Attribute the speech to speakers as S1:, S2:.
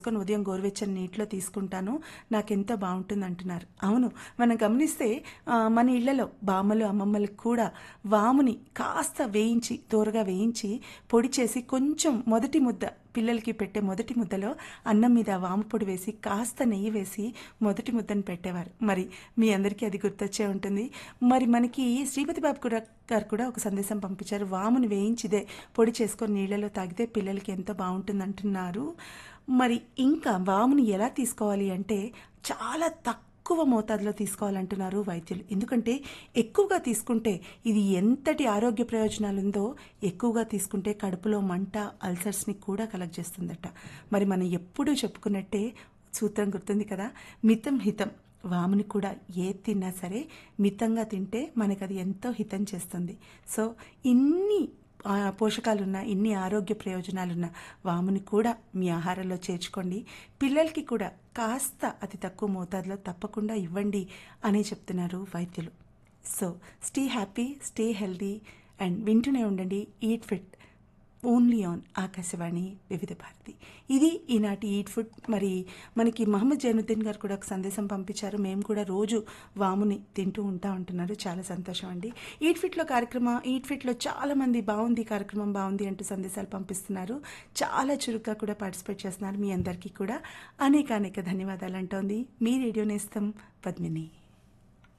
S1: చేసుకొని ఉదయం గోరువెచ్చని నీటిలో తీసుకుంటాను నాకెంతో బాగుంటుంది అంటున్నారు అవును మనం గమనిస్తే ఆ, మన ఇళ్లలో బామ్మలు అమ్మమ్మలకు కూడా వాముని కాస్త వేయించి దూరగా వేయించి పొడి చేసి కొంచెం మొదటి ముద్ద పిల్లలకి పెట్టే మొదటి ముద్దలో అన్నం మీద వాము పొడి వేసి కాస్త నెయ్యి వేసి మొదటి ముద్దను పెట్టేవారు మరి మీ అందరికీ అది గుర్తొచ్చే ఉంటుంది మరి మనకి శ్రీమతి బాబు కూడా గారు కూడా ఒక సందేశం పంపించారు వాముని వేయించిదే పొడి చేసుకొని నీళ్ళలో తాగితే పిల్లలకి ఎంతో బాగుంటుంది అంటున్నారు మరి ఇంకా వాముని ఎలా తీసుకోవాలి అంటే చాలా తక్కువ మోతాదులో తీసుకోవాలంటున్నారు వైద్యులు ఎందుకంటే ఎక్కువగా తీసుకుంటే ఇది ఎంతటి ఆరోగ్య ప్రయోజనాలు ఉందో ఎక్కువగా తీసుకుంటే కడుపులో మంట అల్సర్స్ని కూడా కలెక్ట్ చేస్తుందట మరి మనం ఎప్పుడూ చెప్పుకున్నట్టే సూత్రం గుర్తుంది కదా మితం హితం వాముని కూడా ఏ తిన్నా సరే మితంగా తింటే మనకు అది ఎంతో హితం చేస్తుంది సో ఇన్ని ఆ, పోషకాలున్న ఇన్ని ఆరోగ్య ప్రయోజనాలున్న వాముని కూడా మీ ఆహారంలో చేర్చుకోండి పిల్లలకి కూడా కాస్త అతి తక్కువ మోతాదులో తప్పకుండా ఇవ్వండి అని చెప్తున్నారు వైద్యులు so stay happy stay healthy and వింటూనే ఉండండి eat fit only on Akashvani Vividh Bharati ఇది ఈనాటి ఈట్ ఫుడ్ మరి మనకి మహమ్మద్ జైనుద్దీన్ గారు కూడా ఒక సందేశం పంపించారు మేము కూడా రోజు వాముని తింటూ ఉంటా ఉంటున్నారు చాలా సంతోషం అండి ఈట్ ఫిట్లో కార్యక్రమం ఈట్ ఫిట్లో చాలా మంది బాగుంది కార్యక్రమం బాగుంది అంటూ సందేశాలు పంపిస్తున్నారు చాలా చురుగ్గా కూడా పార్టిసిపేట్ చేస్తున్నారు మీ అందరికీ కూడా అనేక అనేక ధన్యవాదాలు అంటోంది మీ రేడియో నేస్తం పద్మిని